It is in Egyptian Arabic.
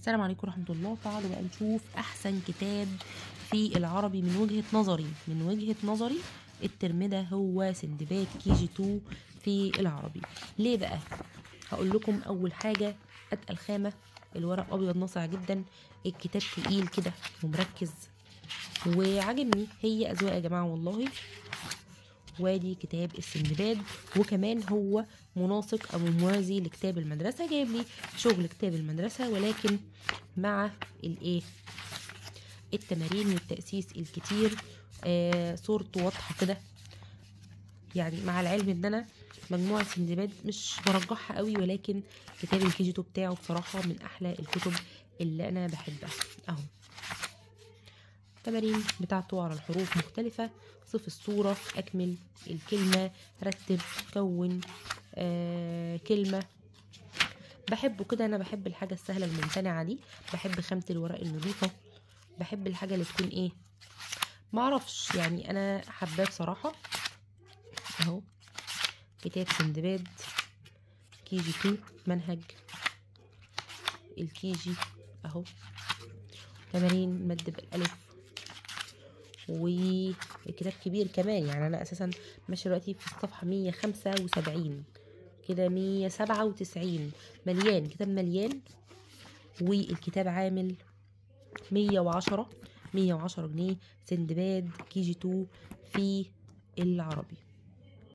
السلام عليكم ورحمة الله تعالوا بقى نشوف أحسن كتاب في العربي من وجهة نظري من وجهة نظري الترم ده هو سندباد كي جي 2 في العربي ليه بقى هقول لكم أول حاجة أتقل خامة الورق أبيض ناصع جدا الكتاب تقيل كده ومركز وعجبني هي أذواق يا جماعة والله وادي كتاب السندباد وكمان هو مناسق او موازي لكتاب المدرسه جايب لي شغل كتاب المدرسه ولكن مع الايه التمارين والتاسيس الكتير آه صورته واضحه كده يعني مع العلم ان انا مجموعه سندباد مش برجحها قوي ولكن كتاب الكي جي بتاعه بصراحه من احلى الكتب اللي انا بحبها اهو التمارين بتاعته على الحروف مختلفة صف الصورة أكمل الكلمة رتب كون آه كلمة بحبه كده أنا بحب الحاجة السهلة الممتنعة دي بحب خامة الورق النظيفة بحب الحاجة اللي تكون إيه معرفش يعني أنا حباه بصراحة أهو كتاب سندباد كي جي 2 منهج الكي جي أهو تمارين مد بالألف والكتاب كبير كمان يعني انا اساسا ماشيه دلوقتي في الصفحه مية خمسة وسبعين كده مية سبعة وتسعين مليان كتاب مليان والكتاب عامل مية وعشرة مية وعشرة جنيه سندباد كي جي تو في العربي